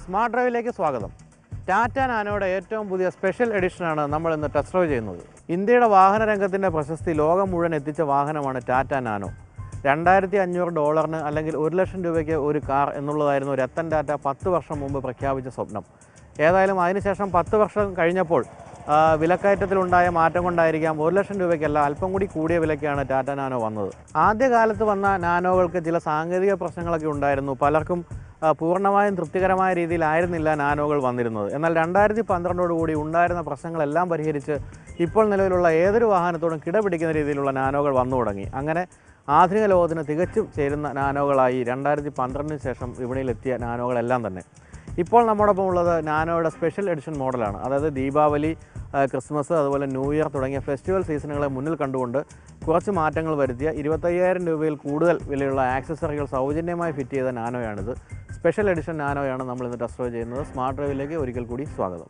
smart ഡ്രൈവിലേക്ക് സ്വാഗതം ടാറ്റ നാനോയുടെ ഏറ്റവും പുതിയ സ്പെഷ്യൽ എഡിഷനാണ് നമ്മൾ ഇന്ന് ടെസ്റ്റ് ഡ്രൈവ് ചെയ്യുന്നത് ഇന്ത്യയുടെ വാഹന രംഗത്തിൻ്റെ പ്രശസ്തി ലോകം മുഴുവൻ എത്തിച്ച വാഹനമാണ് ടാറ്റ നാനോ രണ്ടായിരത്തി അഞ്ഞൂറ് ഡോളറിന് അല്ലെങ്കിൽ ഒരു ലക്ഷം രൂപയ്ക്ക് ഒരു കാർ എന്നുള്ളതായിരുന്നു രത്തൻ ടാറ്റ പത്ത് വർഷം മുമ്പ് പ്രഖ്യാപിച്ച സ്വപ്നം ഏതായാലും അതിനുശേഷം പത്ത് വർഷം കഴിഞ്ഞപ്പോൾ ആ, വിലക്കയറ്റത്തിലുണ്ടായ മാറ്റം കൊണ്ടായിരിക്കാം ഒരു ലക്ഷം രൂപയ്ക്കല്ല അല്പം കൂടി കൂടിയ വിലയ്ക്കാണ് ടാറ്റ നാനോ വന്നത് ആദ്യകാലത്ത് വന്ന നാനോകൾക്ക് ചില സാങ്കേതിക പ്രശ്നങ്ങളൊക്കെ ഉണ്ടായിരുന്നു പലർക്കും ആ, പൂർണ്ണമായും തൃപ്തികരമായ രീതിയിലായിരുന്നില്ല നാനോകൾ വന്നിരുന്നത് എന്നാൽ രണ്ടായിരത്തി പന്ത്രണ്ടോടുകൂടി ഉണ്ടായിരുന്ന പ്രശ്നങ്ങളെല്ലാം പരിഹരിച്ച് ഇപ്പോൾ നിലവിലുള്ള ഏതൊരു വാഹനത്തോടും കിടപിടിക്കുന്ന രീതിയിലുള്ള നാനോകൾ വന്നു തുടങ്ങി അങ്ങനെ ആധുനിക ലോകത്തിന് തികച്ചും ചേരുന്ന നാനോകളായി രണ്ടായിരത്തി പന്ത്രണ്ടിന് ശേഷം വിപണിയിലെത്തിയ നാനോകളെല്ലാം തന്നെ ഇപ്പോൾ നമ്മോടൊപ്പം ഉള്ളത് നാനോയുടെ സ്പെഷ്യൽ എഡിഷൻ മോഡലാണ് അതായത് ദീപാവലി ആ, ക്രിസ്മസ് അതുപോലെ ന്യൂ ഇയർ തുടങ്ങിയ ഫെസ്റ്റിവൽ സീസണുകളെ മുന്നിൽ കണ്ടുകൊണ്ട് കുറച്ച് മാറ്റങ്ങൾ വരുത്തിയ ഇരുപത്തയ്യായിരം രൂപയിൽ കൂടുതൽ വിലയുള്ള ആക്സസറികൾ സൗജന്യമായി ഫിറ്റ് ചെയ്ത നാനോയാണിത് സ്പെഷ്യൽ എഡിഷൻ നാനോയാണ് നമ്മൾ ഇന്ന് ടെസ്റ്റ് ഡ്രൈവ് ചെയ്യുന്നത് സ്മാർട്ട് ഡ്രൈവിലേക്ക് ഒരിക്കൽ കൂടി സ്വാഗതം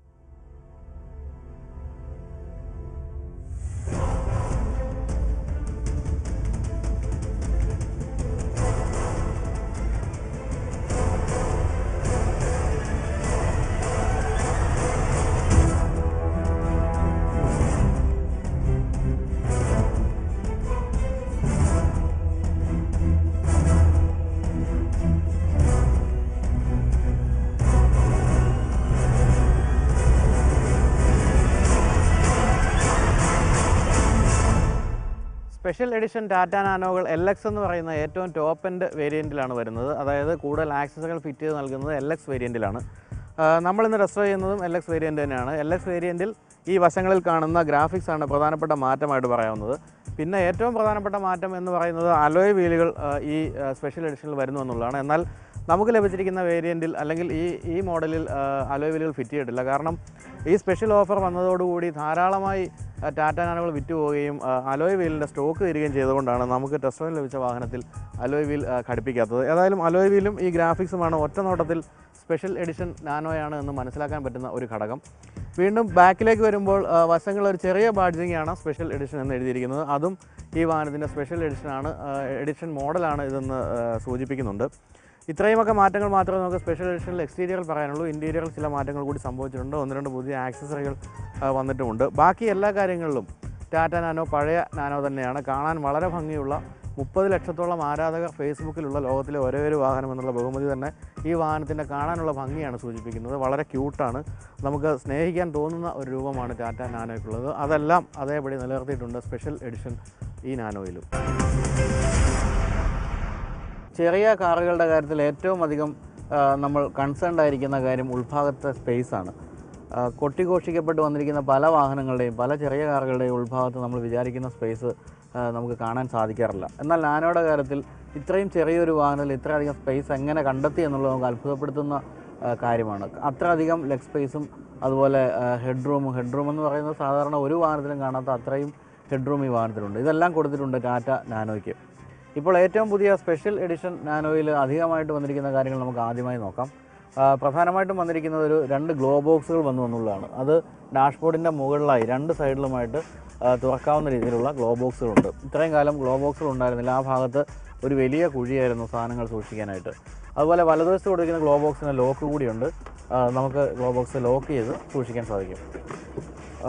സ്പെഷ്യൽ എഡിഷൻ ടാറ്റ നാനോകൾ എൽ എക്സ് എന്ന് പറയുന്ന ഏറ്റവും ടോപ്പ് എൻഡ് വേരിയൻറ്റിലാണ് വരുന്നത് അതായത് കൂടുതൽ ആക്സസുകൾ ഫിറ്റ് ചെയ്ത് നൽകുന്നത് എൽ എക്സ് വേരിയൻറ്റിലാണ് നമ്മളിന്ന് ടെസ്റ്റ് ചെയ്യുന്നതും എൽ എക്സ് വേരിയൻ്റ് തന്നെയാണ് എൽ എക്സ് വേരിയൻറ്റിൽ ഈ വശങ്ങളിൽ കാണുന്ന ഗ്രാഫിക്സ് ആണ് പ്രധാനപ്പെട്ട മാറ്റമായിട്ട് പറയാവുന്നത് പിന്നെ ഏറ്റവും പ്രധാനപ്പെട്ട മാറ്റം എന്ന് പറയുന്നത് അലോയ് വീലുകൾ ആ, ഈ സ്പെഷ്യൽ എഡിഷനിൽ വരുന്നു എന്നുള്ളതാണ് എന്നാൽ നമുക്ക് ലഭിച്ചിരിക്കുന്ന വേരിയൻറ്റിൽ അല്ലെങ്കിൽ ഈ ഈ മോഡലിൽ അലോയ് വീലുകൾ ഫിറ്റ് ചെയ്തിട്ടില്ല കാരണം ഈ സ്പെഷ്യൽ ഓഫർ വന്നതോടുകൂടി ധാരാളമായി ആ, ടാറ്റ നാനോകൾ വിറ്റുപോവുകയും ആ, അലോയ് വീലിൻ്റെ സ്റ്റോക്ക് തീരുകയും ചെയ്തുകൊണ്ടാണ് നമുക്ക് ടെസ്റ്റ് ഡ്രൈവ് ലഭിച്ച വാഹനത്തിൽ അലോയ് വീൽ ആ, ഘടിപ്പിക്കാത്തത് ഏതായാലും അലോയ് വീലും ഈ ഗ്രാഫിക്സുമാണ് ഒറ്റ നോട്ടത്തിൽ സ്പെഷ്യൽ എഡിഷൻ നാനോയാണ് എന്ന് മനസ്സിലാക്കാൻ പറ്റുന്ന ഒരു ഘടകം വീണ്ടും ബാക്കിലേക്ക് വരുമ്പോൾ ആ, വശങ്ങളിൽ ഒരു ചെറിയ ബാഡ്ജിങ് ആണ് സ്പെഷ്യൽ എഡിഷൻ എന്ന് എഴുതിയിരിക്കുന്നത് അതും ഈ വാഹനത്തിൻ്റെ സ്പെഷ്യൽ എഡിഷനാണ് എഡിഷൻ മോഡലാണ് ഇതെന്ന് ആ, സൂചിപ്പിക്കുന്നുണ്ട് ഇത്രയുമൊക്കെ മാറ്റങ്ങൾ മാത്രമേ നമുക്ക് സ്പെഷ്യൽ എഡിഷനിൽ എക്സ്റ്റീരിയറിൽ പറയാനുള്ളൂ ഇൻറ്റീരിയറിൽ ചില മാറ്റങ്ങൾ കൂടി സംഭവിച്ചിട്ടുണ്ട് ഒന്ന് രണ്ട് പുതിയ ആക്സസറികൾ ആ, വന്നിട്ടുമുണ്ട് ബാക്കി എല്ലാ കാര്യങ്ങളിലും ടാറ്റ നാനോ പഴയ നാനോ തന്നെയാണ് കാണാൻ വളരെ ഭംഗിയുള്ള മുപ്പത് ലക്ഷത്തോളം ആരാധകർ ഫേസ്ബുക്കിലുള്ള ലോകത്തിലെ ഒരേ ഒരു വാഹനം എന്നുള്ള ബഹുമതി തന്നെ ഈ വാഹനത്തിൻ്റെ കാണാനുള്ള ഭംഗിയാണ് സൂചിപ്പിക്കുന്നത് വളരെ ക്യൂട്ടാണ് നമുക്ക് സ്നേഹിക്കാൻ തോന്നുന്ന ഒരു രൂപമാണ് ടാറ്റ നാനോയ്ക്കുള്ളത് അതെല്ലാം അതേപടി നിലനിർത്തിയിട്ടുണ്ട് സ്പെഷ്യൽ എഡിഷൻ ഈ നാനോയിലും ചെറിയ കാറുകളുടെ കാര്യത്തിൽ ഏറ്റവും അധികം ആ, നമ്മൾ കൺസേൺഡ് ആയിരിക്കുന്ന കാര്യം ഉൾഭാഗത്തെ സ്പേസാണ് കൊട്ടിഘോഷിക്കപ്പെട്ട് വന്നിരിക്കുന്ന പല വാഹനങ്ങളുടെയും പല ചെറിയ കാറുകളുടെയും ഉൾഭാഗത്ത് നമ്മൾ വിചാരിക്കുന്ന സ്പേസ് നമുക്ക് കാണാൻ സാധിക്കാറില്ല എന്നാൽ നാനോയുടെ കാര്യത്തിൽ ഇത്രയും ചെറിയൊരു വാഹനത്തിൽ ഇത്രയധികം സ്പേസ് എങ്ങനെ കണ്ടെത്തി എന്നുള്ളത് നമുക്ക് അത്ഭുതപ്പെടുത്തുന്ന ആ, കാര്യമാണ് അത്രയധികം ലെഗ് സ്പേസും അതുപോലെ ഹെഡ് റൂമും ഹെഡ് റൂം എന്ന് പറയുന്നത് സാധാരണ ഒരു വാഹനത്തിലും കാണാത്ത അത്രയും ഹെഡ് റൂം ഈ വാഹനത്തിലുണ്ട് ഇതെല്ലാം കൊടുത്തിട്ടുണ്ട് ടാറ്റ നാനോയ്ക്ക് ഇപ്പോൾ ഏറ്റവും പുതിയ സ്പെഷ്യൽ എഡിഷൻ നാനോയിൽ അധികമായിട്ട് വന്നിരിക്കുന്ന കാര്യങ്ങൾ നമുക്ക് ആദ്യമായി നോക്കാം ആ, പ്രധാനമായിട്ടും വന്നിരിക്കുന്നത് ഒരു രണ്ട് ഗ്ലോ ബോക്സുകൾ വന്നു എന്നുള്ളതാണ് അത് ഡാഷ്ബോർഡിൻ്റെ മുകളിലായി രണ്ട് സൈഡിലുമായിട്ട് ആ, തുറക്കാവുന്ന രീതിയിലുള്ള ഗ്ലോ ബോക്സുകളുണ്ട് ഇത്രയും കാലം ഗ്ലോ ബോക്സുകൾ ഉണ്ടായിരുന്നില്ല ആ ഭാഗത്ത് ഒരു വലിയ കുഴിയായിരുന്നു സാധനങ്ങൾ സൂക്ഷിക്കാനായിട്ട് അതുപോലെ വലതുവശത്ത് കൊടുത്തിരിക്കുന്ന ഗ്ലോ ബോക്സിന് ലോക്ക് കൂടിയുണ്ട് ആ, നമുക്ക് ഗ്ലോ ബോക്സ് ലോക്ക് ചെയ്ത് സൂക്ഷിക്കാൻ സാധിക്കും ആ,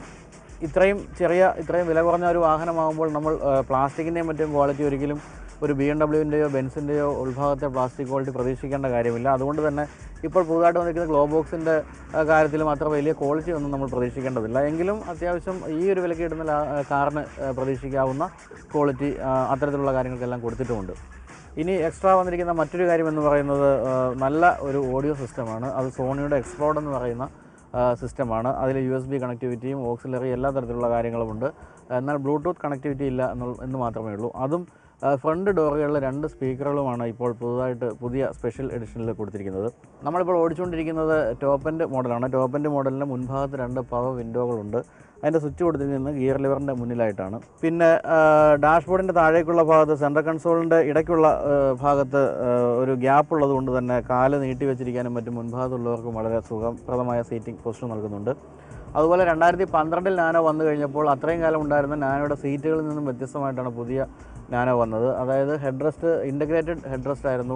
ഇത്രയും ചെറിയ ഇത്രയും വില കുറഞ്ഞ ഒരു വാഹനമാകുമ്പോൾ നമ്മൾ പ്ലാസ്റ്റിക്കിൻ്റെയും മറ്റും ക്വാളിറ്റി ഒരിക്കലും ഒരു ബി എം ഡബ്ല്യുവിൻ്റെയോ ബെൻസിൻ്റെയോ ഉത്ഭാഗത്തെ പ്ലാസ്റ്റിക് ക്വാളിറ്റി പ്രതീക്ഷിക്കേണ്ട കാര്യമില്ല അതുകൊണ്ട് തന്നെ ഇപ്പോൾ പുതുതായിട്ട് വന്നിരിക്കുന്ന ഗ്ലോ ബോക്സിൻ്റെ കാര്യത്തിലും അത്ര വലിയ ക്വാളിറ്റി ഒന്നും നമ്മൾ പ്രതീക്ഷിക്കേണ്ടതില്ല എങ്കിലും അത്യാവശ്യം ഈ ഒരു വിലയ്ക്ക് കിട്ടുന്ന ലാ- ആ, കാറിന് ആ, പ്രതീക്ഷിക്കാവുന്ന ക്വാളിറ്റി ആ, അത്തരത്തിലുള്ള കാര്യങ്ങൾക്കെല്ലാം കൊടുത്തിട്ടുമുണ്ട് ഇനി എക്സ്ട്രാ വന്നിരിക്കുന്ന മറ്റൊരു കാര്യം എന്ന് പറയുന്നത് ആ, നല്ല ഒരു ഓഡിയോ സിസ്റ്റമാണ് അത് സോണിയുടെ എക്സ്പ്ലോഡ് എന്ന് പറയുന്ന ആ, സിസ്റ്റമാണ് അതിൽ യു എസ് ബി കണക്ടിവിറ്റിയും ഓക്സിലറി എല്ലാ തരത്തിലുള്ള കാര്യങ്ങളുമുണ്ട് എന്നാൽ ബ്ലൂടൂത്ത് കണക്ടിവിറ്റി ഇല്ല എന്നുള്ള എന്ന് മാത്രമേ ഉള്ളൂ അതും ആ, ഫ്രണ്ട് ഡോറുകളിൽ രണ്ട് സ്പീക്കറുകളുമാണ് ഇപ്പോൾ പുതുതായിട്ട് പുതിയ സ്പെഷ്യൽ എഡിഷനിൽ കൊടുത്തിരിക്കുന്നത് നമ്മളിപ്പോൾ ഓടിച്ചുകൊണ്ടിരിക്കുന്നത് ടോപ്പ് എൻഡ് മോഡലാണ് ടോപ്പ് എൻഡ് മോഡലിന് മുൻഭാഗത്ത് രണ്ട് പവർ വിൻഡോകളുണ്ട് അതിൻ്റെ സ്വിച്ച് കൊടുത്തിരിക്കുന്നത് ഗിയർ ലിവറിൻ്റെ മുന്നിലായിട്ടാണ് പിന്നെ ഡാഷ്ബോർഡിൻ്റെ താഴേക്കുള്ള ഭാഗത്ത് സെൻട്രൽ കൺസോളിൻ്റെ ഇടയ്ക്കുള്ള ആ, ഭാഗത്ത് ആ, ഒരു ഗ്യാപ്പ് ഉള്ളത് കൊണ്ട് തന്നെ കാല് നീട്ടി വെച്ചിരിക്കാനും മറ്റും മുൻഭാഗത്തുള്ളവർക്കും വളരെ സുഖപ്രദമായ സീറ്റിംഗ് പൊസിഷൻ നൽകുന്നുണ്ട് അതുപോലെ രണ്ടായിരത്തി പന്ത്രണ്ടിൽ നാനോ വന്നു കഴിഞ്ഞപ്പോൾ അത്രയും കാലം ഉണ്ടായിരുന്ന നാനോയുടെ സീറ്റുകളിൽ നിന്നും വ്യത്യസ്തമായിട്ടാണ് പുതിയ നാനോ വന്നത് അതായത് headrest integrated headrest ആയിരുന്നു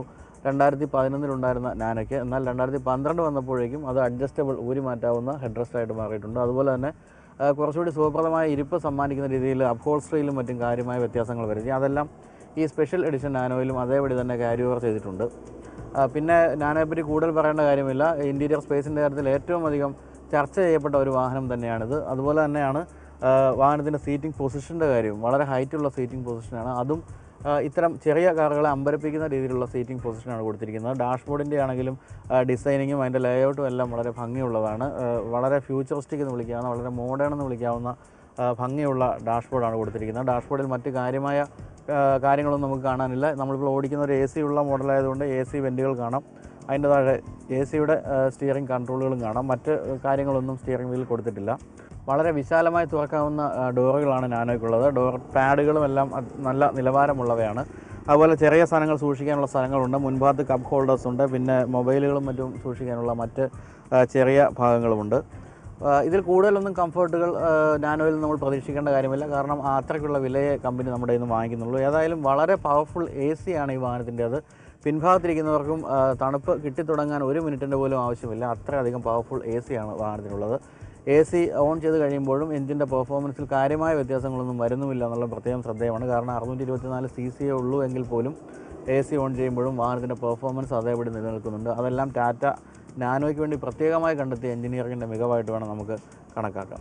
രണ്ടായിരത്തി പതിനൊന്നിലുണ്ടായിരുന്ന നാനോയ്ക്ക് എന്നാൽ രണ്ടായിരത്തി പന്ത്രണ്ട് വന്നപ്പോഴേക്കും അത് അഡ്ജസ്റ്റബിൾ ഊരി മാറ്റാവുന്ന ഹെഡ് റെസ്റ്റ് ആയിട്ട് മാറിയിട്ടുണ്ട് അതുപോലെ തന്നെ ആ, കുറച്ചുകൂടി സുഖപ്രദമായ ഇരിപ്പ് സമ്മാനിക്കുന്ന രീതിയിൽ അപ്ഹോൾസ്ട്രിയിലും മറ്റും കാര്യമായ വ്യത്യാസങ്ങൾ വരുത്തി അതെല്ലാം ഈ സ്പെഷ്യൽ എഡിഷൻ നാനോയിലും അതേപടി തന്നെ ക്യാരി ഓവർ ചെയ്തിട്ടുണ്ട് ആ, പിന്നെ നാനോയെ പറ്റി കൂടുതൽ പറയേണ്ട കാര്യമില്ല ഇൻറ്റീരിയർ സ്പേസിൻ്റെ കാര്യത്തിൽ ഏറ്റവും അധികം ചർച്ച ചെയ്യപ്പെട്ട ഒരു വാഹനം തന്നെയാണിത് അതുപോലെ തന്നെയാണ് ആ, വാഹനത്തിൻ്റെ സീറ്റിംഗ് പൊസിഷൻ്റെ കാര്യം വളരെ ഹൈറ്റുള്ള സീറ്റിംഗ് പൊസിഷനാണ് അതും ആ, ഇത്തരം ചെറിയ കാറുകളെ അമ്പരപ്പിക്കുന്ന രീതിയിലുള്ള സീറ്റിംഗ് പൊസിഷനാണ് കൊടുത്തിരിക്കുന്നത് ഡാഷ്ബോർഡിൻ്റെ ആണെങ്കിലും ഡിസൈനിങ്ങും അതിൻ്റെ ലേഔട്ടും എല്ലാം വളരെ ഭംഗിയുള്ളതാണ് ആ, വളരെ ഫ്യൂച്ചറിസ്റ്റിക് എന്ന് വിളിക്കാവുന്ന വളരെ മോഡേൺ എന്ന് വിളിക്കാവുന്ന ആ, ഭംഗിയുള്ള ഡാഷ്ബോർഡാണ് കൊടുത്തിരിക്കുന്നത് ഡാഷ്ബോർഡിൽ മറ്റ് കാര്യമായ ആ, കാര്യങ്ങളൊന്നും നമുക്ക് കാണാനില്ല നമ്മളിപ്പോൾ ഓടിക്കുന്ന ഒരു എ സി ഉള്ള മോഡലായതുകൊണ്ട് എ സി വെൻറ്റുകൾ കാണാം അതിൻ്റെ താഴെ എ സിയുടെ സ്റ്റിയറിംഗ് കൺട്രോളുകളും കാണാം മറ്റ് കാര്യങ്ങളൊന്നും സ്റ്റിയറിംഗ് വീൽ കൊടുത്തിട്ടില്ല വളരെ വിശാലമായി തുറക്കാവുന്ന ആ, ഡോറുകളാണ് നാനോയ്ക്കുള്ളത് ഡോർ പാഡുകളും എല്ലാം അത് നല്ല നിലവാരമുള്ളവയാണ് അതുപോലെ ചെറിയ സാധനങ്ങൾ സൂക്ഷിക്കാനുള്ള സ്ഥലങ്ങളുണ്ട് മുൻഭാഗത്ത് കപ്പ് ഹോൾഡേഴ്സ് ഉണ്ട് പിന്നെ മൊബൈലുകളും മറ്റും സൂക്ഷിക്കാനുള്ള മറ്റ് ആ, ചെറിയ ഭാഗങ്ങളുമുണ്ട് ആ, ഇതിൽ കൂടുതലൊന്നും കംഫർട്ടുകൾ നാനോയിൽ നമ്മൾ പ്രതീക്ഷിക്കേണ്ട കാര്യമില്ല കാരണം ആ അത്രയ്ക്കുള്ള വിലയെ കമ്പനി നമ്മുടെ കയ്യിൽ നിന്ന് വാങ്ങിക്കുന്നുള്ളൂ ഏതായാലും വളരെ പവർഫുൾ എ സി ആണ് ഈ വാഹനത്തിൻ്റെ അത് പിൻഭാഗത്തിരിക്കുന്നവർക്കും ആ, തണുപ്പ് കിട്ടിത്തുടങ്ങാൻ ഒരു മിനിറ്റിൻ്റെ പോലും ആവശ്യമില്ല അത്രയധികം പവർഫുൾ എ സി ആണ് വാഹനത്തിനുള്ളത് എ സി ഓൺ ചെയ്ത് കഴിയുമ്പോഴും എഞ്ചിൻ്റെ പെർഫോമൻസിൽ കാര്യമായ വ്യത്യാസങ്ങളൊന്നും വരുന്നുമില്ല എന്നുള്ള പ്രത്യേകം ശ്രദ്ധേയമാണ് കാരണം അറുന്നൂറ്റി ഇരുപത്തിനാല് സി സിയേ ഉള്ളൂ എങ്കിൽ പോലും എ സി ഓൺ ചെയ്യുമ്പോഴും വാഹനത്തിൻ്റെ പെർഫോമൻസ് അതേപടി നിലനിൽക്കുന്നുണ്ട് അതെല്ലാം ടാറ്റ നാനോയ്ക്ക് വേണ്ടി പ്രത്യേകമായി കണ്ടെത്തിയ എഞ്ചിനീയറിങ്ങിൻ്റെ മികവായിട്ട് വേണം നമുക്ക് കണക്കാക്കാം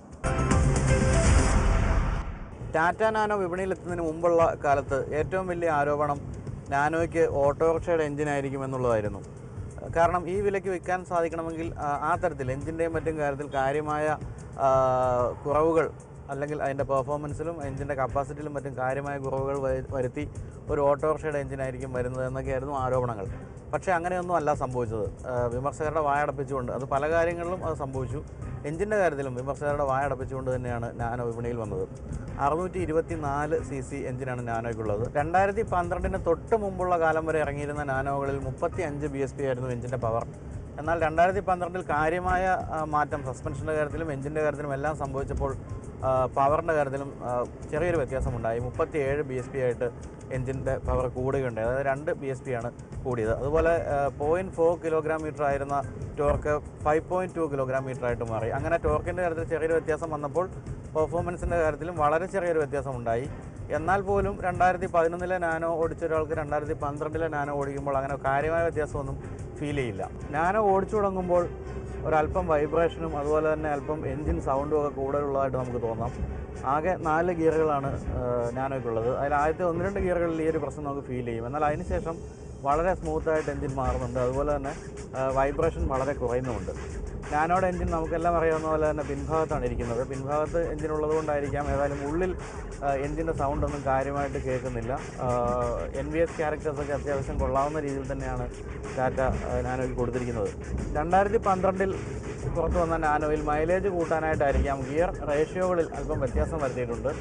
ടാറ്റ നാനോ വിപണിയിലെത്തുന്നതിന് മുമ്പുള്ള കാലത്ത് ഏറ്റവും വലിയ ആരോപണം നാനോയ്ക്ക് ഓട്ടോറിക്ഷയുടെ എഞ്ചിനായിരിക്കും എന്നുള്ളതായിരുന്നു കാരണം ഈ വിലയ്ക്ക് വിൽക്കാൻ സാധിക്കണമെങ്കിൽ ആ, ആ തരത്തിൽ എഞ്ചിൻ്റെയും മറ്റും കാര്യത്തിൽ കാര്യമായ ആ, കുറവുകൾ അല്ലെങ്കിൽ അതിൻ്റെ പെർഫോമൻസിലും എഞ്ചിൻ്റെ കപ്പാസിറ്റിയിലും മറ്റും കാര്യമായ കുറവുകൾ വരു- വരുത്തി ഒരു ഓട്ടോറിക്ഷയുടെ എഞ്ചിനായിരിക്കും വരുന്നത് എന്നൊക്കെയായിരുന്നു ആരോപണങ്ങൾ പക്ഷേ അങ്ങനെയൊന്നും അല്ല സംഭവിച്ചത് ആ, വിമർശകരുടെ വായടപ്പിച്ചുകൊണ്ട് അത് പല കാര്യങ്ങളിലും അത് സംഭവിച്ചു എഞ്ചിൻ്റെ കാര്യത്തിലും വിമർശകരുടെ വായടപ്പിച്ചുകൊണ്ട് തന്നെയാണ് നാനോ വിപണിയിൽ വന്നത് അറുന്നൂറ്റി ഇരുപത്തി നാല് സി സി എഞ്ചിനാണ് നാനോയ്ക്കുള്ളത് രണ്ടായിരത്തി പന്ത്രണ്ടിന് തൊട്ട് മുമ്പുള്ള കാലം വരെ ഇറങ്ങിയിരുന്ന നാനോകളിൽ മുപ്പത്തി അഞ്ച് ബി എസ് പി ആയിരുന്നു എഞ്ചിൻ്റെ പവർ എന്നാൽ രണ്ടായിരത്തി പന്ത്രണ്ടിൽ കാര്യമായ ആ, മാറ്റം സസ്പെൻഷൻ്റെ കാര്യത്തിലും എഞ്ചിൻ്റെ കാര്യത്തിലും എല്ലാം സംഭവിച്ചപ്പോൾ പവറിൻ്റെ കാര്യത്തിലും ആ, ചെറിയൊരു വ്യത്യാസമുണ്ടായി മുപ്പത്തി ഏഴ് ബി എസ് പി ആയിട്ട് എഞ്ചിൻ്റെ പവർ കൂടുകയുണ്ടായി അതായത് രണ്ട് ബി എസ് പി ആണ് കൂടിയത് അതുപോലെ പോയിൻറ്റ് ഫോർ കിലോഗ്രാം മീറ്റർ ആയിരുന്ന torque five point two kilogram metre ആയിട്ട് മാറി അങ്ങനെ ടോർക്കിൻ്റെ കാര്യത്തിൽ ചെറിയൊരു വ്യത്യാസം വന്നപ്പോൾ പെർഫോമൻസിൻ്റെ കാര്യത്തിലും വളരെ ചെറിയൊരു വ്യത്യാസം ഉണ്ടായി എന്നാൽ പോലും രണ്ടായിരത്തി പതിനൊന്നിലെ നാനോ ഓടിച്ച ഒരാൾക്ക് രണ്ടായിരത്തി പന്ത്രണ്ടിലെ നാനോ ഓടിക്കുമ്പോൾ അങ്ങനെ കാര്യമായ വ്യത്യാസമൊന്നും ഫീൽ ചെയ്യില്ല നാനോ ഓടിച്ചു തുടങ്ങുമ്പോൾ ഒരല്പം വൈബ്രേഷനും അതുപോലെ തന്നെ അല്പം എൻജിൻ സൗണ്ടും ഒക്കെ കൂടുതലുള്ളതായിട്ട് നമുക്ക് തോന്നാം ആകെ നാല് ഗിയറുകളാണ് നാനോയ്ക്കുള്ളത് അതിൽ ആദ്യത്തെ ഒന്ന് രണ്ട് ഗിയറുകളിൽ ഈ ഒരു പ്രശ്നം നമുക്ക് ഫീൽ ചെയ്യും എന്നാൽ അതിനുശേഷം വളരെ സ്മൂത്തായിട്ട് എൻജിൻ മാറുന്നുണ്ട് അതുപോലെ തന്നെ വൈബ്രേഷൻ വളരെ കുറയുന്നുമുണ്ട് നാനോയുടെ എൻജിൻ നമുക്കെല്ലാം അറിയാവുന്ന പോലെ തന്നെ പിൻഭാഗത്താണ് ഇരിക്കുന്നത് പിൻഭാഗത്ത് എൻജിൻ ഉള്ളത് കൊണ്ടായിരിക്കാം ഏതായാലും ഉള്ളിൽ എൻജിൻ്റെ സൗണ്ട് ഒന്നും കാര്യമായിട്ട് കേൾക്കുന്നില്ല എൻ വി എസ് ക്യാരക്ടേഴ്സൊക്കെ അത്യാവശ്യം കൊള്ളാവുന്ന രീതിയിൽ തന്നെയാണ് ടാറ്റ നാനോയ്ക്ക് കൊടുത്തിരിക്കുന്നത് രണ്ടായിരത്തി പന്ത്രണ്ടിൽ പുറത്തു വന്ന നാനോയിൽ മൈലേജ് കൂട്ടാനായിട്ടായിരിക്കാം ഗിയർ റേഷ്യോകളിൽ അല്പം വ്യത്യാസം വരുത്തിയിട്ടുണ്ട്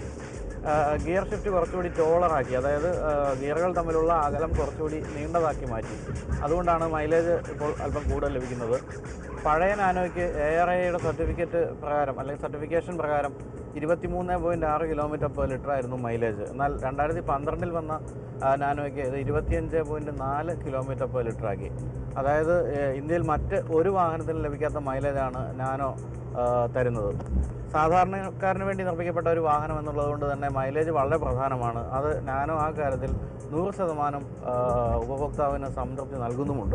ഗിയർ ഷിഫ്റ്റ് കുറച്ചുകൂടി ടോളറാക്കി അതായത് ആ, ഗിയറുകൾ തമ്മിലുള്ള അകലം കുറച്ചുകൂടി നീണ്ടതാക്കി മാറ്റി അതുകൊണ്ടാണ് മൈലേജ് ഇപ്പോൾ അല്പം കൂടുതൽ ലഭിക്കുന്നത് പഴയ നാനോയ്ക്ക് എ ആർ ഐയുടെ സർട്ടിഫിക്കറ്റ് പ്രകാരം അല്ലെങ്കിൽ സർട്ടിഫിക്കേഷൻ പ്രകാരം ഇരുപത്തിമൂന്ന് പോയിൻറ്റ് ആറ് കിലോമീറ്റർ പെർ ലിറ്റർ ആയിരുന്നു മൈലേജ് എന്നാൽ രണ്ടായിരത്തി പന്ത്രണ്ടിൽ വന്ന ആ, നാനോയ്ക്ക് ഇത് ഇരുപത്തിയഞ്ച് പോയിൻറ്റ് നാല് കിലോമീറ്റർ പെർ ലിറ്റർ ആക്കി അതായത് ഏഹ്, ഇന്ത്യയിൽ മറ്റ് ഒരു വാഹനത്തിനും ലഭിക്കാത്ത മൈലേജാണ് നാനോ ആ, തരുന്നത് സാധാരണക്കാരന് വേണ്ടി നിർമ്മിക്കപ്പെട്ട ഒരു വാഹനം എന്നുള്ളത് കൊണ്ട് തന്നെ മൈലേജ് വളരെ പ്രധാനമാണ് അത് നാനോ ആ കാര്യത്തിൽ നൂറ് ശതമാനം ആ, ഉപഭോക്താവിന് സംതൃപ്തി നൽകുന്നുമുണ്ട്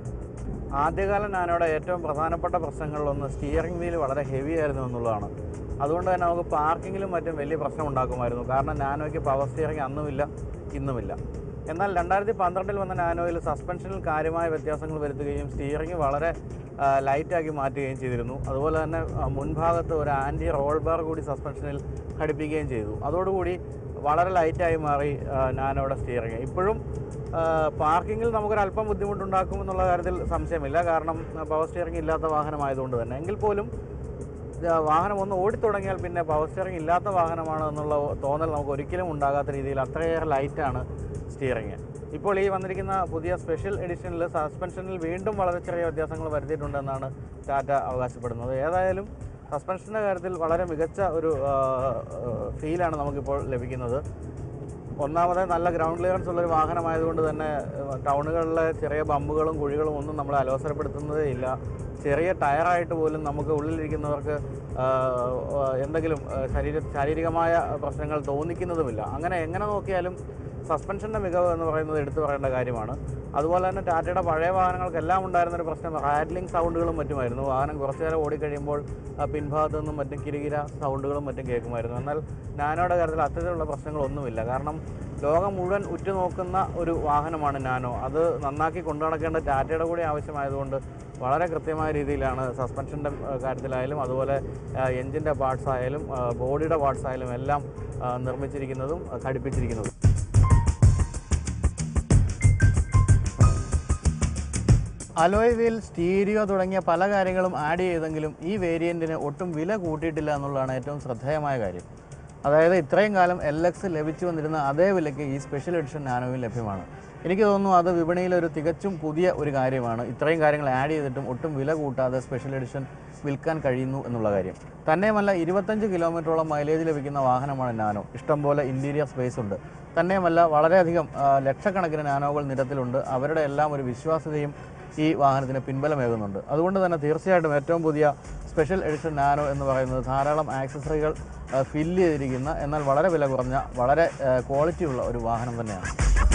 ആദ്യകാല നാനോയുടെ ഏറ്റവും പ്രധാനപ്പെട്ട പ്രശ്നങ്ങളിലൊന്ന് സ്റ്റിയറിംഗ് വീൽ വളരെ ഹെവി ആയിരുന്നു എന്നുള്ളതാണ് അതുകൊണ്ട് തന്നെ നമുക്ക് പാർക്കിങ്ങിലും മറ്റും വലിയ പ്രശ്നം ഉണ്ടാക്കുമായിരുന്നു കാരണം നാനോയ്ക്ക് പവർ സ്റ്റിയറിംഗ് അന്നുമില്ല ഇന്നുമില്ല എന്നാൽ രണ്ടായിരത്തി പന്ത്രണ്ടിൽ വന്ന നാനോയിൽ സസ്പെൻഷനിൽ കാര്യമായ വ്യത്യാസങ്ങൾ വരുത്തുകയും സ്റ്റിയറിംഗ് വളരെ ആ, ലൈറ്റാക്കി മാറ്റുകയും ചെയ്തിരുന്നു അതുപോലെ തന്നെ ആ, മുൻഭാഗത്ത് ഒരു ആൻറ്റി റോൾ ബാർ കൂടി സസ്പെൻഷനിൽ ഘടിപ്പിക്കുകയും ചെയ്തു അതോടുകൂടി വളരെ ലൈറ്റായി മാറി ആ, നാനോയുടെ സ്റ്റിയറിംഗ് ഇപ്പോഴും ആ, പാർക്കിങ്ങിൽ നമുക്കൊരല്പം ബുദ്ധിമുട്ടുണ്ടാക്കും എന്നുള്ള കാര്യത്തിൽ സംശയമില്ല കാരണം ആ, പവർ സ്റ്റിയറിംഗ് ഇല്ലാത്ത വാഹനമായതുകൊണ്ട് തന്നെ എങ്കിൽ പോലും ആ, വാഹനം ഒന്ന് ഓടിത്തുടങ്ങിയാൽ പിന്നെ പവർ സ്റ്റിയറിംഗ് ഇല്ലാത്ത വാഹനമാണ് എന്നുള്ള തോന്നൽ നമുക്ക് ഒരിക്കലും ഉണ്ടാകാത്ത രീതിയിൽ അത്രയേറെ ലൈറ്റാണ് സ്റ്റിയറിംഗ് ഇപ്പോൾ ഈ വന്നിരിക്കുന്ന പുതിയ സ്പെഷ്യൽ എഡിഷനിൽ സസ്പെൻഷനിൽ വീണ്ടും വളരെ ചെറിയ വ്യത്യാസങ്ങൾ വരുത്തിയിട്ടുണ്ടെന്നാണ് ടാറ്റ അവകാശപ്പെടുന്നത് ഏതായാലും സസ്പെൻഷൻ്റെ കാര്യത്തിൽ വളരെ മികച്ച ഒരു ഫീലാണ് നമുക്കിപ്പോൾ ലഭിക്കുന്നത് ഒന്നാമത് നല്ല ഗ്രൗണ്ട് ക്ലിയറൻസ് ഉള്ളൊരു വാഹനമായതുകൊണ്ട് തന്നെ ഏഹ്, ടൗണുകളിലെ ചെറിയ ബമ്പുകളും കുഴികളും ഒന്നും നമ്മളെ അലോസരപ്പെടുത്തുന്നതേ ഇല്ല ചെറിയ ടയറായിട്ട് പോലും നമുക്ക് ഉള്ളിലിരിക്കുന്നവർക്ക് ആഹ്, ആഹ്, എന്തെങ്കിലും ആഹ്, ശരീര ശാരീരികമായ പ്രശ്നങ്ങൾ തോന്നിക്കുന്നതുമില്ല അങ്ങനെ എങ്ങനെ നോക്കിയാലും സസ്പെൻഷൻ്റെ മികവ് എന്ന് പറയുന്നത് എടുത്തു പറയേണ്ട കാര്യമാണ് അതുപോലെ തന്നെ ടാറ്റയുടെ പഴയ വാഹനങ്ങൾക്കെല്ലാം ഉണ്ടായിരുന്നൊരു പ്രശ്നം റാറ്റ്ലിംഗ് സൗണ്ടുകളും മറ്റുമായിരുന്നു വാഹനം കുറച്ചു നേരം ഓടിക്കഴിയുമ്പോൾ ആ പിൻഭാഗത്തു നിന്നും മറ്റും കിരികിര സൗണ്ടുകളും മറ്റും കേൾക്കുമായിരുന്നു എന്നാൽ നാനോയുടെ കാര്യത്തിൽ അത്തരത്തിലുള്ള പ്രശ്നങ്ങളൊന്നുമില്ല കാരണം ലോകം മുഴുവൻ ഉറ്റുനോക്കുന്ന ഒരു വാഹനമാണ് നാനോ അത് നന്നാക്കി കൊണ്ടു നടക്കേണ്ട ടാറ്റയുടെ കൂടി ആവശ്യമായതുകൊണ്ട് വളരെ കൃത്യമായ രീതിയിലാണ് സസ്പെൻഷൻ്റെ കാര്യത്തിലായാലും അതുപോലെ എൻജിൻ്റെ പാർട്സ് ആയാലും ആ, ബോഡിയുടെ പാർട്സ് ആയാലും എല്ലാം ആ, നിർമ്മിച്ചിരിക്കുന്നതും ആ, ഘടിപ്പിച്ചിരിക്കുന്നതും അലോയ് വീൽ സ്റ്റീരിയോ തുടങ്ങിയ പല കാര്യങ്ങളും ആഡ് ചെയ്തെങ്കിലും ഈ വേരിയൻറ്റിന് ഒട്ടും വില കൂട്ടിയിട്ടില്ല എന്നുള്ളതാണ് ഏറ്റവും ശ്രദ്ധേയമായ കാര്യം അതായത് ഇത്രയും കാലം എൽ എക്സ് ലഭിച്ചു വന്നിരുന്ന അതേ വിലയ്ക്ക് ഈ സ്പെഷ്യൽ എഡിഷൻ നാനോയിൽ ലഭ്യമാണ് എനിക്ക് തോന്നുന്നു അത് വിപണിയിൽ ഒരു തികച്ചും പുതിയ ഒരു കാര്യമാണ് ഇത്രയും കാര്യങ്ങൾ ആഡ് ചെയ്തിട്ടും ഒട്ടും വില കൂട്ടാതെ സ്പെഷ്യൽ എഡിഷൻ വിൽക്കാൻ കഴിയുന്നു എന്നുള്ള കാര്യം തന്നെയുമല്ല ഇരുപത്തഞ്ച് കിലോമീറ്ററോളം മൈലേജ് ലഭിക്കുന്ന വാഹനമാണ് നാനോ ഇഷ്ടംപോലെ ഇൻറ്റീരിയർ സ്പേസ് ഉണ്ട് തന്നെയുമല്ല വളരെയധികം ആ, ലക്ഷക്കണക്കിന് നാനോകൾ നിരത്തിലുണ്ട് അവരുടെ എല്ലാം ഒരു വിശ്വാസ്യതയും ഈ വാഹനത്തിന് പിൻബലമേകുന്നുണ്ട് അതുകൊണ്ട് തന്നെ തീർച്ചയായിട്ടും ഏറ്റവും പുതിയ സ്പെഷ്യൽ എഡിഷൻ നാനോ എന്ന് പറയുന്നത് ധാരാളം ആക്സസറികൾ ഫില്ല് ചെയ്തിരിക്കുന്ന എന്നാൽ വളരെ വില കുറഞ്ഞ വളരെ ക്വാളിറ്റി ഉള്ള ഒരു വാഹനം തന്നെയാണ്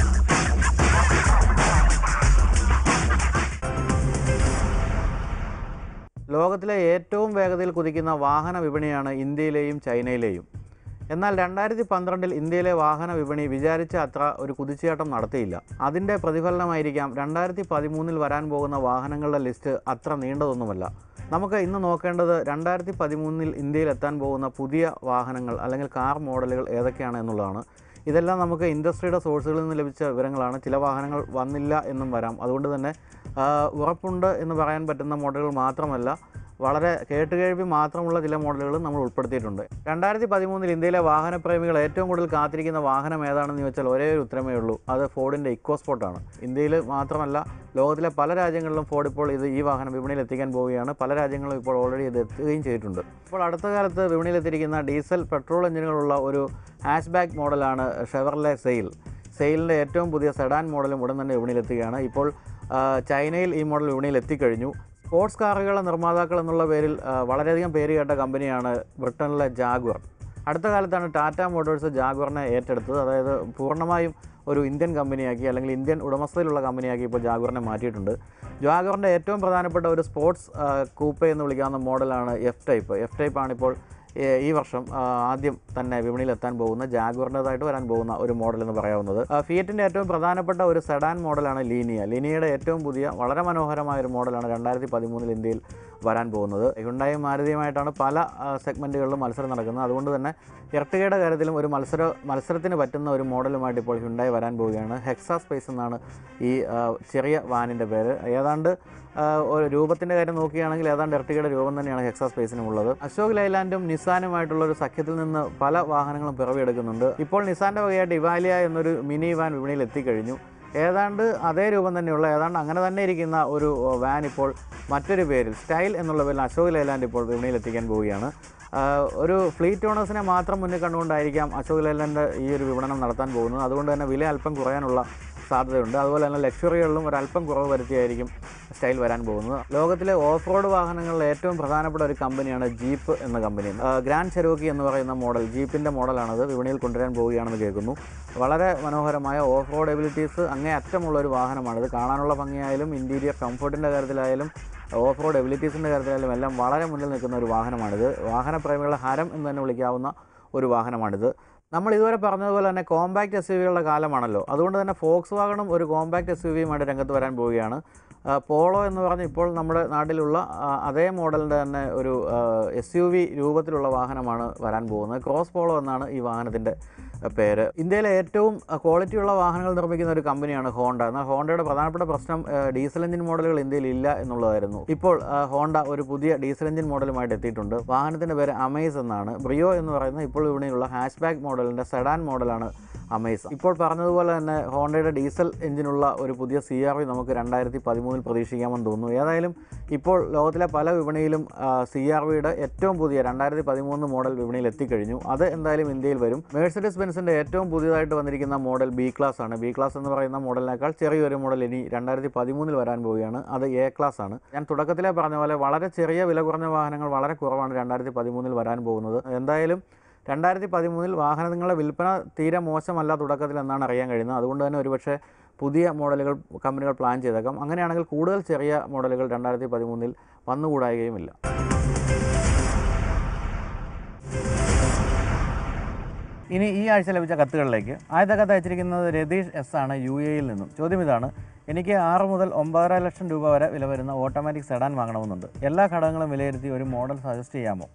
ലോകത്തിലെ ഏറ്റവും വേഗതയിൽ കുതിക്കുന്ന വാഹന വിപണിയാണ് ഇന്ത്യയിലെയും ചൈനയിലെയും എന്നാൽ രണ്ടായിരത്തി പന്ത്രണ്ടിൽ ഇന്ത്യയിലെ വാഹന വിപണി വിചാരിച്ച അത്ര ഒരു കുതിച്ചുചാട്ടം നടത്തിയില്ല അതിൻ്റെ പ്രതിഫലനമായിരിക്കാം രണ്ടായിരത്തി പതിമൂന്നിൽ വരാൻ പോകുന്ന വാഹനങ്ങളുടെ ലിസ്റ്റ് അത്ര നീണ്ടതൊന്നുമല്ല നമുക്ക് ഇന്ന് നോക്കേണ്ടത് രണ്ടായിരത്തി പതിമൂന്നിൽ ഇന്ത്യയിൽ എത്താൻ പോകുന്ന പുതിയ വാഹനങ്ങൾ അല്ലെങ്കിൽ കാർ മോഡലുകൾ ഏതൊക്കെയാണ് എന്നുള്ളതാണ് ഇതെല്ലാം നമുക്ക് ഇൻഡസ്ട്രിയുടെ സോഴ്സുകളിൽ നിന്ന് ലഭിച്ച വിവരങ്ങളാണ് ചില വാഹനങ്ങൾ വന്നില്ല എന്നും വരാം അതുകൊണ്ട് തന്നെ ആ, ഉറപ്പുണ്ട് എന്ന് പറയാൻ പറ്റുന്ന മോഡലുകൾ മാത്രമല്ല വളരെ കേട്ടുകേഴ്വി മാത്രമുള്ള ചില മോഡലുകൾ നമ്മൾ ഉൾപ്പെടുത്തിയിട്ടുണ്ട് രണ്ടായിരത്തി പതിമൂന്നിൽ ഇന്ത്യയിലെ വാഹനപ്രേമികൾ ഏറ്റവും കൂടുതൽ കാത്തിരിക്കുന്ന വാഹനം ഏതാണെന്ന് ചോദിച്ചാൽ ഒരേ ഒരു ഉത്തരമേ ഉള്ളൂ അത് ഫോർഡിൻ്റെ ഇക്കോസ്പോർട്ടാണ് ഇന്ത്യയിൽ മാത്രമല്ല ലോകത്തിലെ പല രാജ്യങ്ങളിലും ഫോർഡ് ഇപ്പോൾ ഇത് ഈ വാഹനം വിപണിയിൽ എത്തിക്കാൻ പോവുകയാണ് പല രാജ്യങ്ങളും ഇപ്പോൾ ഓൾറെഡി ഇത് എത്തുകയും ചെയ്തിട്ടുണ്ട് ഇപ്പോൾ അടുത്ത കാലത്ത് വിപണിയിൽ എത്തിയിരിക്കുന്ന ഡീസൽ പെട്രോൾ എഞ്ചിനുകളുള്ള ഒരു ഹാഷ് ബാക്ക് മോഡലാണ് ഷെവർലെ സെയിൽ സെയിലിൻ്റെ ഏറ്റവും പുതിയ സെഡാൻ മോഡലും ഉടൻ തന്നെ വിപണിയിലെത്തുകയാണ് ഇപ്പോൾ ആ, ചൈനയിൽ ഈ മോഡൽ വിപണിയിൽ എത്തിക്കഴിഞ്ഞു സ്പോർട്സ് കാറുകളുടെ നിർമ്മാതാക്കൾ എന്നുള്ള പേരിൽ ആ, വളരെയധികം പേര് കേട്ട കമ്പനിയാണ് ബ്രിട്ടനിലെ ജാഗ്വർ അടുത്ത കാലത്താണ് ടാറ്റ മോട്ടോഴ്സ് ജാഗ്വറിനെ ഏറ്റെടുത്തത് അതായത് പൂർണ്ണമായും ഒരു ഇന്ത്യൻ കമ്പനിയാക്കി അല്ലെങ്കിൽ ഇന്ത്യൻ ഉടമസ്ഥയിലുള്ള കമ്പനിയാക്കി ഇപ്പോൾ ജാഗ്വറിനെ മാറ്റിയിട്ടുണ്ട് ജാഗ്വറിൻ്റെ ഏറ്റവും പ്രധാനപ്പെട്ട ഒരു സ്പോർട്സ് ആ, കൂപ്പെ എന്ന് വിളിക്കാവുന്ന മോഡലാണ് എഫ് ടൈപ്പ് എഫ് ടൈപ്പ് ആണിപ്പോൾ ഏ, ഈ വർഷം ആ, ആദ്യം തന്നെ വിപണിയിൽ എത്താൻ പോകുന്ന ജാഗ്വറിൻ്റെതായിട്ട് വരാൻ പോകുന്ന ഒരു മോഡൽ എന്ന് പറയാവുന്നത് ആ, ഫിയറ്റിൻ്റെ ഏറ്റവും പ്രധാനപ്പെട്ട ഒരു സെഡാൻ മോഡലാണ് ലീനിയ ലീനിയയുടെ ഏറ്റവും പുതിയ വളരെ മനോഹരമായ ഒരു മോഡലാണ് രണ്ടായിരത്തി പതിമൂന്നിൽ ഇന്ത്യയിൽ വരാൻ പോകുന്നത് ഹുണ്ടായും മാരുതിയുമായിട്ടാണ് പല ആ, സെഗ്മെൻറ്റുകളിലും മത്സരം നടക്കുന്നത് അതുകൊണ്ട് തന്നെ ഇർട്ടികയുടെ കാര്യത്തിലും ഒരു മത്സര മത്സരത്തിന് പറ്റുന്ന ഒരു മോഡലുമായിട്ട് ഇപ്പോൾ ഹുണ്ടായി വരാൻ പോവുകയാണ് ഹെക്സ സ്പേസ് എന്നാണ് ഈ ആ, ചെറിയ വാനിൻ്റെ പേര് ഏതാണ്ട് ആ, ഒരു രൂപത്തിൻ്റെ കാര്യം നോക്കുകയാണെങ്കിൽ ഏതാണ്ട് ഇർട്ടികയുടെ രൂപം തന്നെയാണ് ഹെക്സ സ്പേസിനും ഉള്ളത് അശോക് ലൈലാൻഡും നിസാനുമായിട്ടുള്ള ഒരു സഖ്യത്തിൽ നിന്ന് പല വാഹനങ്ങളും പിറവിയെടുക്കുന്നുണ്ട് ഇപ്പോൾ നിസാൻ്റെ വകയായിട്ട് ഇവാലിയ എന്നൊരു മിനി വാൻ വിപണിയിൽ എത്തിക്കഴിഞ്ഞു ഏതാണ്ട് അതേ രൂപം തന്നെയുള്ള ഏതാണ്ട് അങ്ങനെ തന്നെ ഇരിക്കുന്ന ഒരു ഓ, വാൻ ഇപ്പോൾ മറ്റൊരു പേരിൽ സ്റ്റൈൽ എന്നുള്ള പേരിൽ അശോക് ലൈലാൻഡ് ഇപ്പോൾ വിപണിയിൽ എത്തിക്കാൻ പോവുകയാണ് ആ, ഒരു ഫ്ലീറ്റ് ഓണേഴ്സിനെ മാത്രം മുന്നിൽ കണ്ടുകൊണ്ടായിരിക്കാം അശോക് ലൈലാൻഡ് ഈ ഒരു വിപണനം നടത്താൻ പോകുന്നത് അതുകൊണ്ട് തന്നെ വില അല്പം കുറയാനുള്ള സാധ്യതയുണ്ട് അതുപോലെ തന്നെ ലക്ഷറികളിലും ഒരല്പം കുറവ് വരുത്തിയായിരിക്കും സ്റ്റൈൽ വരാൻ പോകുന്നത് ലോകത്തിലെ ഓഫ് റോഡ് വാഹനങ്ങളിലെ ഏറ്റവും പ്രധാനപ്പെട്ട ഒരു കമ്പനിയാണ് ജീപ്പ് എന്ന കമ്പനി ആ, ഗ്രാൻഡ് ചെറോക്കി എന്ന് പറയുന്ന മോഡൽ ജീപ്പിൻ്റെ മോഡലാണത് വിപണിയിൽ കൊണ്ടുവരാൻ പോവുകയാണെന്ന് കേൾക്കുന്നു വളരെ മനോഹരമായ ഓഫ് റോഡ് എബിലിറ്റീസ് അങ്ങേ അറ്റമുള്ള ഒരു വാഹനമാണിത് കാണാനുള്ള ഭംഗിയായാലും ഇൻറ്റീരിയർ കംഫർട്ടിൻ്റെ കാര്യത്തിലായാലും ഓഫ് റോഡ് എബിലിറ്റീസിൻ്റെ കാര്യത്തിലായാലും എല്ലാം വളരെ മുന്നിൽ നിൽക്കുന്ന ഒരു വാഹനമാണിത് വാഹനപ്രേമികളുടെ ഹരം എന്ന് തന്നെ വിളിക്കാവുന്ന ഒരു വാഹനമാണിത് നമ്മൾ ഇതുവരെ പറഞ്ഞതുപോലെ തന്നെ കോമ്പാക്റ്റ് എസ് യു വികളുടെ കാലമാണല്ലോ അതുകൊണ്ട് തന്നെ ഫോക്സ് വാഗണും ഒരു കോമ്പാക്റ്റ് എസ് യു വിയുമായിട്ട് രംഗത്ത് വരാൻ പോവുകയാണ് ആ, പോളോ എന്ന് പറഞ്ഞ് ഇപ്പോൾ നമ്മുടെ നാട്ടിലുള്ള ആ, അതേ മോഡലിൻ്റെ തന്നെ ഒരു എസ് യു വി രൂപത്തിലുള്ള വാഹനമാണ് വരാൻ പോകുന്നത് ക്രോസ് പോളോ എന്നാണ് ഈ വാഹനത്തിൻ്റെ പേര് ഇന്ത്യയിലെ ഏറ്റവും ക്വാളിറ്റിയുള്ള വാഹനങ്ങൾ നിർമ്മിക്കുന്ന ഒരു കമ്പനിയാണ് ഹോണ്ട എന്നാൽ ഹോണ്ടയുടെ പ്രധാനപ്പെട്ട പ്രശ്നം ആ, ഡീസൽ എഞ്ചിൻ മോഡലുകൾ ഇന്ത്യയിൽ ഇല്ല എന്നുള്ളതായിരുന്നു ഇപ്പോൾ ആ, ഹോണ്ട ഒരു പുതിയ ഡീസൽ എഞ്ചിൻ മോഡലുമായിട്ട് എത്തിയിട്ടുണ്ട് വാഹനത്തിൻ്റെ പേര് അമേസ് എന്നാണ് ബ്രിയോ എന്ന് പറയുന്ന ഇപ്പോൾ വിപണിയിലുള്ള ഹാഷ് ബാക്ക് മോഡലിൻ്റെ സെഡാൻ മോഡലാണ് അമേസ ഇപ്പോൾ പറഞ്ഞതുപോലെ തന്നെ ഹോണ്ടയുടെ ഡീസൽ എഞ്ചിനുള്ള ഒരു പുതിയ സി ആർ വി നമുക്ക് രണ്ടായിരത്തി പതിമൂന്നിൽ പ്രതീക്ഷിക്കാമെന്ന് തോന്നുന്നു ഏതായാലും ഇപ്പോൾ ലോകത്തിലെ പല വിപണിയിലും സി ആർ വിയുടെ ഏറ്റവും പുതിയ രണ്ടായിരത്തി പതിമൂന്ന് മോഡൽ വിപണിയിൽ എത്തിക്കഴിഞ്ഞു അത് എന്തായാലും ഇന്ത്യയിൽ വരും മേഴ്സഡസ് ബെൻസിൻ്റെ ഏറ്റവും പുതിയതായിട്ട് വന്നിരിക്കുന്ന മോഡൽ ബി ക്ലാസ് ആണ് ബി ക്ലാസ് എന്ന് പറയുന്ന മോഡലിനേക്കാൾ ചെറിയൊരു മോഡൽ ഇനി രണ്ടായിരത്തി പതിമൂന്നിൽ വരാൻ പോവുകയാണ് അത് എ ക്ലാസ് ആണ് ഞാൻ തുടക്കത്തിലെ പറഞ്ഞ പോലെ വളരെ ചെറിയ വില കുറഞ്ഞ വാഹനങ്ങൾ വളരെ കുറവാണ് രണ്ടായിരത്തി പതിമൂന്നിൽ വരാൻ പോകുന്നത് എന്തായാലും രണ്ടായിരത്തി പതിമൂന്നിൽ വാഹനങ്ങളുടെ വിൽപ്പന തീരെ മോശമല്ല തുടക്കത്തിൽ എന്നാണ് അറിയാൻ കഴിയുന്നത് അതുകൊണ്ട് തന്നെ ഒരുപക്ഷെ പുതിയ മോഡലുകൾ കമ്പനികൾ പ്ലാൻ ചെയ്തേക്കാം അങ്ങനെയാണെങ്കിൽ കൂടുതൽ ചെറിയ മോഡലുകൾ രണ്ടായിരത്തി പതിമൂന്നിൽ വന്നുകൂടായുകയുമില്ല ഇനി ഈ ആഴ്ച ലഭിച്ച കത്തുകളിലേക്ക് ആദ്യത്തെ കത്ത് അയച്ചിരിക്കുന്നത് രതീഷ് എസ് ആണ് യു എയിൽ നിന്നും ചോദ്യം ഇതാണ് എനിക്ക് ആറ് മുതൽ ഒമ്പതര ലക്ഷം രൂപ വരെ വില വരുന്ന ഓട്ടോമാറ്റിക് സെഡാൻ വാങ്ങണമെന്നുണ്ട് എല്ലാ ഘടകങ്ങളും വിലയിരുത്തി ഒരു മോഡൽ സജസ്റ്റ് ചെയ്യാമോ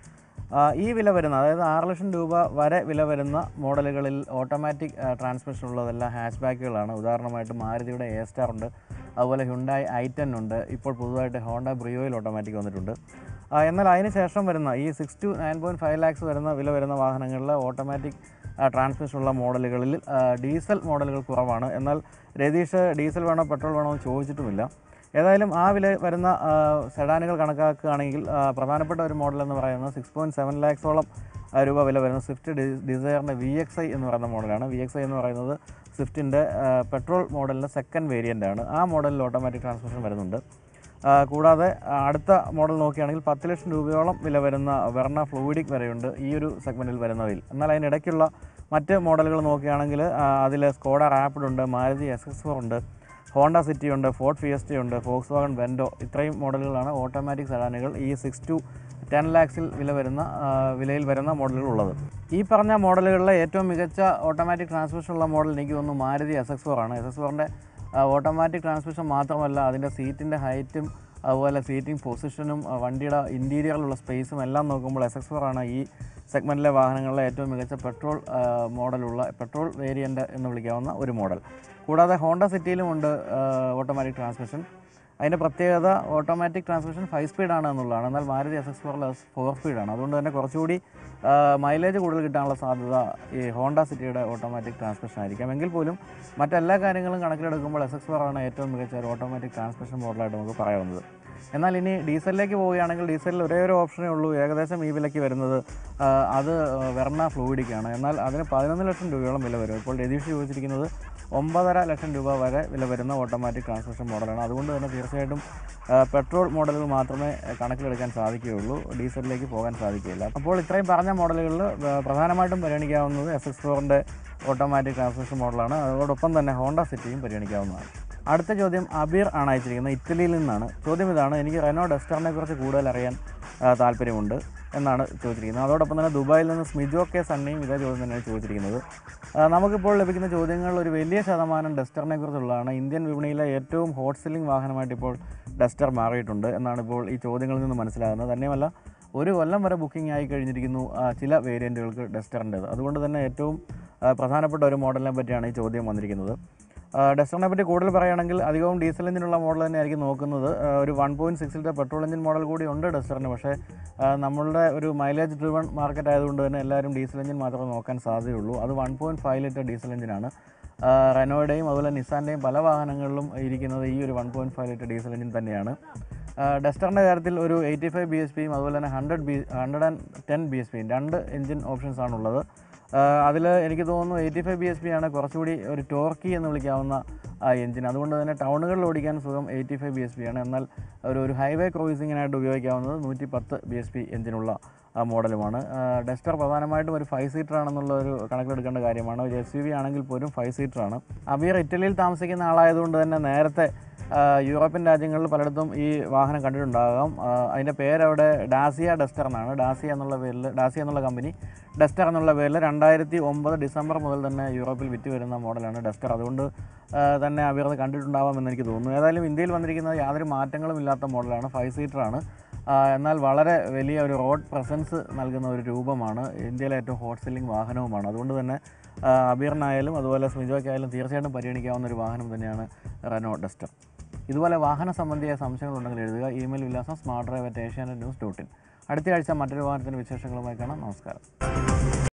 ആ, ഈ വില വരുന്ന അതായത് ആറ് ലക്ഷം രൂപ വരെ വില വരുന്ന മോഡലുകളിൽ ഓട്ടോമാറ്റിക് ട്രാൻസ്മിഷൻ ഉള്ളതെല്ലാം ഹാച്ച് ബാക്കുകളാണ് ഉദാഹരണമായിട്ട് മാരുതിയുടെ എ സ്റ്റാർ ഉണ്ട് അതുപോലെ ഹുണ്ടായി ഐ ടെൻ ഉണ്ട് ഇപ്പോൾ പുതുതായിട്ട് ഹോണ്ട ബ്രിയോയിൽ ഓട്ടോമാറ്റിക് വന്നിട്ടുണ്ട് ആ, എന്നാൽ അതിന് ശേഷം വരുന്ന ഈ six to nine point five lakhs വരുന്ന വില വരുന്ന വാഹനങ്ങളിൽ ഓട്ടോമാറ്റിക് ട്രാൻസ്മിഷൻ ഉള്ള മോഡലുകളിൽ ആ, ഡീസൽ മോഡലുകൾ കുറവാണ് എന്നാൽ രതീഷ് ഡീസൽ വേണോ പെട്രോൾ വേണോ എന്ന് ചോദിച്ചിട്ടുമില്ല ഏതായാലും ആ വില വരുന്ന ആ, സെഡാനുകൾ കണക്കാക്കുകയാണെങ്കിൽ ആ, പ്രധാനപ്പെട്ട ഒരു മോഡൽ എന്ന് പറയുന്നത് സിക്സ് പോയിൻറ്റ് സെവൻ ലാക്സോളം രൂപ വില വരുന്ന സ്വിഫ്റ്റ് ഡി ഡിസയറിൻ്റെ വി എക്സ് ഐ എന്ന് പറയുന്ന മോഡലാണ് വി എക്സ് ഐ എന്ന് പറയുന്നത് സ്വിഫ്റ്റിൻ്റെ പെട്രോൾ മോഡലിൻ്റെ സെക്കൻഡ് വേരിയൻ്റ് ആണ് ആ മോഡലിൽ ഓട്ടോമാറ്റിക് ട്രാൻസ്മിഷൻ വരുന്നുണ്ട് ആ, കൂടാതെ ആ, അടുത്ത മോഡൽ നോക്കുകയാണെങ്കിൽ പത്ത് ലക്ഷം രൂപയോളം വില വരുന്ന വെർണ ഫ്ലൂയിഡിക് വരെയുണ്ട് ഈ ഒരു സെഗ്മെൻറ്റിൽ വരുന്നതിൽ എന്നാൽ അതിനിടയ്ക്കുള്ള മറ്റ് മോഡലുകൾ നോക്കുകയാണെങ്കിൽ അതിൽ സ്കോഡ റാപ്പിഡ് ഉണ്ട് മാരുതി എസ് എക്സ് ഫോർ ഉണ്ട് ഹോണ്ട സിറ്റി ഉണ്ട് ഫോർഡ് ഫിയസ്റ്റ ഉണ്ട് ഫോക്സ് വാഗൺ വെൻഡോ ഇത്രയും മോഡലുകളാണ് ഓട്ടോമാറ്റിക് സെഡാനുകൾ ഈ സിക്സ് ടു ടെൻ ലാക്സിൽ വില വരുന്ന ആ, വിലയിൽ വരുന്ന മോഡലുകൾ ഉള്ളത് ഈ പറഞ്ഞ മോഡലുകളിലെ ഏറ്റവും മികച്ച ഓട്ടോമാറ്റിക് ട്രാൻസ്മിഷൻ ഉള്ള മോഡൽ എനിക്ക് തോന്നുന്നു മാരുതി എസ് എക്സ് ഫോർ ആണ് എസ് എക്സ് ഫോറിൻ്റെ ഓട്ടോമാറ്റിക് ട്രാൻസ്മിഷൻ മാത്രമല്ല അതിൻ്റെ സീറ്റിൻ്റെ ഹൈറ്റും അതുപോലെ സീറ്റിംഗ് പൊസിഷനും ആ, വണ്ടിയുടെ ഇൻറ്റീരിയറിലുള്ള സ്പേസും എല്ലാം നോക്കുമ്പോൾ എസ് എക്സ് ഫോർ ആണ് ഈ സെഗ്മെൻറ്റിലെ വാഹനങ്ങളിലെ ഏറ്റവും മികച്ച പെട്രോൾ ആ, മോഡലുള്ള പെട്രോൾ വേരിയൻ്റ് എന്ന് വിളിക്കാവുന്ന ഒരു മോഡൽ കൂടാതെ ഹോണ്ട സിറ്റിയിലും ഉണ്ട് ഓട്ടോമാറ്റിക് ട്രാൻസ്മിഷൻ അതിൻ്റെ പ്രത്യേകത ഓട്ടോമാറ്റിക് ട്രാൻസ്മിഷൻ ഫൈവ് സ്പീഡാണ് എന്നുള്ളതാണ് എന്നാൽ മാരുതി എസ് എക്സ് ഫോറിൽ ഫോർ സ്പീഡാണ് അതുകൊണ്ട് തന്നെ കുറച്ചുകൂടി മൈലേജ് കൂടുതൽ കിട്ടാനുള്ള സാധ്യത ഈ ഹോണ്ട സിറ്റിയുടെ ഓട്ടോമാറ്റിക് ട്രാൻസ്മിഷൻ ആയിരിക്കാം എങ്കിൽ പോലും മറ്റെല്ലാ കാര്യങ്ങളും കണക്കിലെടുക്കുമ്പോൾ എസ് എക്സ് ഫോർ ആണ് ഏറ്റവും മികച്ച ഒരു ഓട്ടോമാറ്റിക് ട്രാൻസ്മിഷൻ മോഡലായിട്ട് നമുക്ക് പറയാവുന്നത് എന്നാൽ ഇനി ഡീസലിലേക്ക് പോവുകയാണെങ്കിൽ ഡീസലിൽ ഒരേ ഒരു ഓപ്ഷനേ ഉള്ളൂ ഏകദേശം ഈ വിലയ്ക്ക് വരുന്നത് ആ, അത് വെർണ ഫ്ലൂയിഡിക്കാണ് എന്നാൽ അതിന് പതിനൊന്ന് ലക്ഷം രൂപയോളം വില വരും ഇപ്പോൾ രതീഷ് ചോദിച്ചിരിക്കുന്നത് ഒമ്പതര ലക്ഷം രൂപ വരെ വില വരുന്ന ഓട്ടോമാറ്റിക് ട്രാൻസ്മിഷൻ മോഡലാണ് അതുകൊണ്ട് തന്നെ തീർച്ചയായിട്ടും ആ, പെട്രോൾ മോഡലുകൾ മാത്രമേ കണക്കിലെടുക്കാൻ സാധിക്കുകയുള്ളൂ ഡീസലിലേക്ക് പോകാൻ സാധിക്കുകയില്ല അപ്പോൾ ഇത്രയും പറഞ്ഞ മോഡലുകളിൽ പ്രധാനമായിട്ടും പരിഗണിക്കാവുന്നത് എസ് എക്സ് ഫോറിൻ്റെ ഓട്ടോമാറ്റിക് ട്രാൻസ്മിഷൻ മോഡലാണ് അതോടൊപ്പം തന്നെ ഹോണ്ട സിറ്റിയും പരിഗണിക്കാവുന്നതാണ് അടുത്ത ചോദ്യം അബീർ ആണ് അയച്ചിരിക്കുന്നത് ഇറ്റലിയിൽ നിന്നാണ് ചോദ്യം ഇതാണ് എനിക്ക് റെനോ ഡസ്റ്ററിനെ കുറിച്ച് കൂടുതൽ അറിയാൻ ആ, താല്പര്യമുണ്ട് എന്നാണ് ചോദിച്ചിരിക്കുന്നത് അതോടൊപ്പം തന്നെ ദുബായിൽ നിന്ന് സ്മിജോ കെ സണ്ണിയും ഇതേ ചോദ്യം തന്നെയാണ് ചോദിച്ചിരിക്കുന്നത് ആ, നമുക്കിപ്പോൾ ലഭിക്കുന്ന ചോദ്യങ്ങളിൽ ഒരു വലിയ ശതമാനം ഡസ്റ്ററിനെ കുറിച്ചുള്ളതാണ് ഇന്ത്യൻ വിപണിയിലെ ഏറ്റവും ഹോട്ട് സെല്ലിംഗ് വാഹനമായിട്ട് ഇപ്പോൾ ഡസ്റ്റർ മാറിയിട്ടുണ്ട് എന്നാണ് ഇപ്പോൾ ഈ ചോദ്യങ്ങളിൽ നിന്ന് മനസ്സിലാകുന്നത് തന്നെയുമല്ല ഒരു കൊല്ലം വരെ ബുക്കിംഗ് ആയി കഴിഞ്ഞിരിക്കുന്നു ആ, ചില വേരിയൻറ്റുകൾക്ക് ഡസ്റ്ററിൻ്റേത് അതുകൊണ്ട് തന്നെ ഏറ്റവും ആ, പ്രധാനപ്പെട്ട ഒരു മോഡലിനെ പറ്റിയാണ് ഈ ചോദ്യം വന്നിരിക്കുന്നത് ആ, ഡസ്റ്ററിനെ പറ്റി കൂടുതൽ പറയുകയാണെങ്കിൽ അധികവും ഡീസൽ എഞ്ചിനുള്ള മോഡൽ തന്നെയായിരിക്കും നോക്കുന്നത് ആ, ഒരു വൺ പോയിൻറ്റ് സിക്സിലത്തെ പെട്രോൾ എഞ്ചിൻ മോഡൽ കൂടി ഉണ്ട് ഡസ്റ്ററിന് പക്ഷേ ആ, നമ്മളുടെ ഒരു മൈലേജ് ഡ്രിവൺ മാർക്കറ്റ് ആയതുകൊണ്ട് തന്നെ എല്ലാവരും ഡീസൽ എഞ്ചിൻ മാത്രമേ നോക്കാൻ സാധ്യതയുള്ളൂ അത് one point five litre diesel എഞ്ചിനാണ് ആ, റെനോയുടെയും അതുപോലെ നിസാൻ്റെയും പല വാഹനങ്ങളിലും ഇരിക്കുന്നത് ഈ ഒരു one point five litre diesel engine തന്നെയാണ് ഡസ്റ്ററിൻ്റെ കാര്യത്തിൽ ഒരു എയ്റ്റി ഫൈവ് ബി എസ് പിയും അതുപോലെ തന്നെ hundred B hundred and ten B S പിയും രണ്ട് എഞ്ചിൻ ഓപ്ഷൻസ് ആണുള്ളത് അതിൽ എനിക്ക് തോന്നുന്നു eighty five B S P ആണ് കുറച്ചുകൂടി ഒരു ടോർക്കി എന്ന് വിളിക്കാവുന്ന ആ എഞ്ചിൻ അതുകൊണ്ട് തന്നെ ടൗണുകളിൽ ഓടിക്കാൻ സുഖം eighty five B S P ആണ് എന്നാൽ ഒരു ഒരു ഹൈവേ ക്രൂസിങ്ങിനായിട്ട് ഉപയോഗിക്കാവുന്നത് നൂറ്റി പത്ത് ബി എസ് പി എഞ്ചിനുള്ള ആ മോഡലുമാണ് ആ, ഡസ്റ്റർ പ്രധാനമായിട്ടും ഒരു ഫൈവ് സീറ്റർ ആണെന്നുള്ള ഒരു കണക്കിലെടുക്കേണ്ട കാര്യമാണ് ഒരു എസ് യു വി ആണെങ്കിൽ പോലും ഫൈവ് സീറ്റർ ആണ് അബീർ ഇറ്റലിയിൽ താമസിക്കുന്ന ആളായതുകൊണ്ട് തന്നെ നേരത്തെ ആ, യൂറോപ്യൻ രാജ്യങ്ങളിൽ പലയിടത്തും ഈ വാഹനം കണ്ടിട്ടുണ്ടാകാം ആ, അതിൻ്റെ പേരവിടെ ഡാസിയ ഡസ്റ്റർ എന്നാണ് ഡാസിയ എന്നുള്ള പേരിൽ ഡാസിയ എന്നുള്ള കമ്പനി ഡസ്റ്റർ എന്നുള്ള പേരിൽ രണ്ടായിരത്തി ഒമ്പത് ഡിസംബർ മുതൽ തന്നെ യൂറോപ്പിൽ വിറ്റ് വരുന്ന മോഡലാണ് ഡസ്റ്റർ അതുകൊണ്ട് ആ, തന്നെ അബീർ അത് കണ്ടിട്ടുണ്ടാവാമെന്ന് എനിക്ക് തോന്നുന്നു ഏതായാലും ഇന്ത്യയിൽ വന്നിരിക്കുന്നത് യാതൊരു മാറ്റങ്ങളും ഇല്ലാത്ത മോഡലാണ് ഫൈവ് സീറ്ററാണ് എന്നാൽ വളരെ വലിയ ഒരു റോഡ് പ്രസൻസ് നൽകുന്ന ഒരു രൂപമാണ് ഇന്ത്യയിലെ ഏറ്റവും ഹോട്ട് സെല്ലിംഗ് വാഹനവുമാണ് അതുകൊണ്ട് തന്നെ ആ, അബീറിനായാലും അതുപോലെ സ്മിജോയ്ക്കായാലും തീർച്ചയായിട്ടും പരിഗണിക്കാവുന്ന ഒരു വാഹനം തന്നെയാണ് റെനോ ഡസ്റ്റർ ഇതുപോലെ വാഹന സംബന്ധിയായ സംശയങ്ങളുണ്ടെങ്കിൽ എഴുതുക ഇമെയിൽ വിലാസം smart drive at Asianet news dot in അടുത്ത ആഴ്ച മറ്റൊരു വാഹനത്തിൻ്റെ വിശേഷങ്ങളുമായി കാണാം നമസ്കാരം